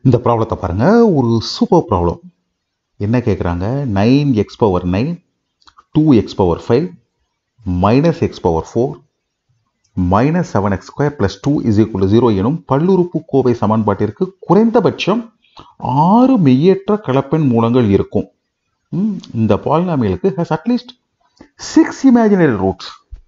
இந்த ப்ராப்ளத்தை பாருங்க ஒரு சூப்பர் ப்ராப்ளம் என்ன கேட்குறாங்க nine x power nine two x power five minus x power four minus seven x square plus two is equal zero எனும் பல்லுறுப்பு கோவை சமன்பாட்டிற்கு குறைந்தபட்சம் ஆறு மெய்யற்ற கலப்பெண் மூலங்கள் இருக்கும் ம், இந்த பாலினாமியலுக்கு has at least six imaginary roots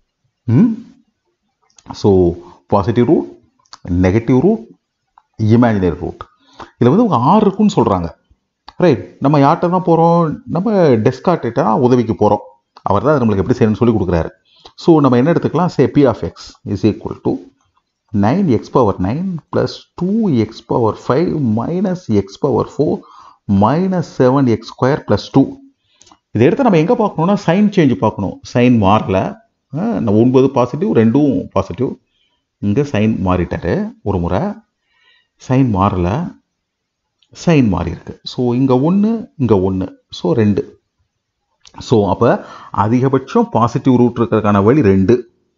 so positive root negative root imaginary root இதில் வந்து அவங்க ஆறு இருக்குன்னு சொல்கிறாங்க ரைட் நம்ம யார்கிட்ட தான் போகிறோம் நம்ம டெஸ்கார்ட்ட தான் உதவிக்கு போகிறோம் அவர் தான் நம்மளுக்கு எப்படி செய்யணும்னு சொல்லி கொடுக்குறாரு ஸோ நம்ம என்ன எடுத்துக்கலாம் say p of x is equal to nine x power nine plus two x power five minus x power four minus seven x square plus two இதை எடுத்து நம்ம எங்கே பார்க்கணும்னா சைன் சேஞ்ச் பார்க்கணும் சைன் மாறல அஹ், நம்ம ஒன்பது பாசிட்டிவ் ரெண்டும் பாசிட்டிவ் இங்கே சைன் மாறிட்டாரு ஒரு முறை சைன் மாறல சைன் மாறி இருக்கு ஸோ இங்கே ஒன்று இங்கே ஒன்று ஸோ ரெண்டு ஸோ அப்போ அதிகபட்சம் பாசிட்டிவ் ரூட் இருக்கிறதுக்கான வழி ரெண்டு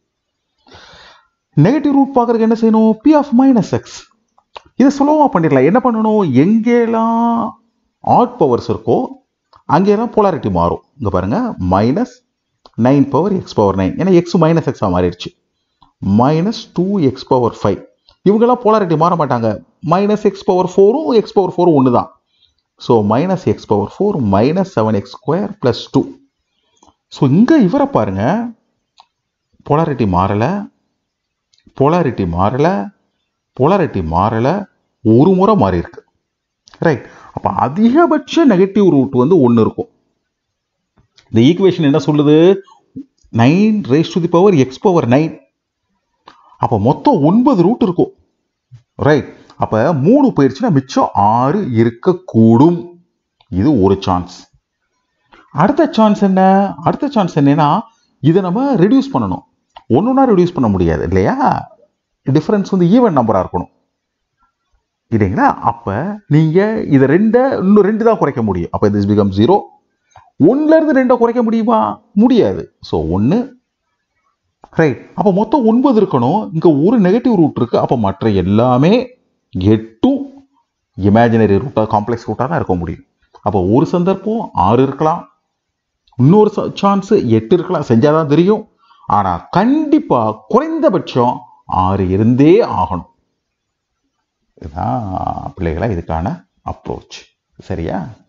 நெகட்டிவ் ரூட் பார்க்கறதுக்கு என்ன செய்யணும் பி ஆஃப் மைனஸ் எக்ஸ் இதை சுலபமாக பண்ணிடலாம் என்ன பண்ணணும் எங்கெல்லாம் ஆட் பவர்ஸ் இருக்கோ அங்கெல்லாம் போலாரிட்டி மாறும் இங்கே பாருங்க minus nine power x power nine ஏன்னா எக்ஸ் மைனஸ் எக்ஸாக மாறிடுச்சு minus two x power five இவங்கெல்லாம் போலாரிட்டி மாற மாட்டாங்க மைனஸ் எக்ஸ் பவர் ஃபோரும் எக்ஸ் பவர் ஃபோரும் ஒன்று தான் so minus x power four minus seven x square plus two so இங்கே இவரை பாருங்க போலாரிட்டி மாறலை போலாரிட்டி மாறலை போலாரிட்டி மாறலை ஒரு முறை மாறி இருக்கு ரைட் அப்போ அதிகபட்ச நெகட்டிவ் ரூட் வந்து ஒன்று இருக்கும் இந்த ஈக்குவேஷன் என்ன சொல்லுது nine raise to the power x power nine அப்போ மொத்தம் ஒன்பது ரூட் இருக்கும் ரைட் அப்போ மூணு போயிடுச்சுன்னா மிச்சம் ஆறு இருக்கக்கூடும் இது ஒரு சான்ஸ் அடுத்த சான்ஸ் என்ன அடுத்த சான்ஸ் என்னன்னா இதை நம்ம ரெடியூஸ் பண்ணணும் ஒன்றுனா ரெடியூஸ் பண்ண முடியாது இல்லையா டிஃபரன்ஸ் வந்து ஈவன் நம்பராக இருக்கணும் இல்லைங்களா அப்போ நீங்கள் இதை ரெண்டை இன்னும் ரெண்டு தான் குறைக்க முடியும் அப்போ திஸ் பிகம் ஜீரோ ஒன்றுலேருந்து ரெண்டை குறைக்க முடியுமா முடியாது ஸோ ஒன்று ரைட் அப்போ மொத்தம் ஒன்பது இருக்கணும் இங்கே ஒரு நெகட்டிவ் ரூட் இருக்குது அப்போ மற்ற எல்லாமே எட்டும் இமேஜினரி ரூட்டாக காம்ப்ளெக்ஸ் ரூட்டாக தான் இருக்க முடியும் அப்போ ஒரு சந்தர்ப்பம் ஆறு இருக்கலாம் இன்னொரு சான்ஸ் எட்டு இருக்கலாம் செஞ்சால் தான் தெரியும் ஆனால் கண்டிப்பாக குறைந்தபட்சம் ஆறு இருந்தே ஆகணும் இதுதான் பிள்ளைகளா இதுக்கான அப்ரோச் சரியா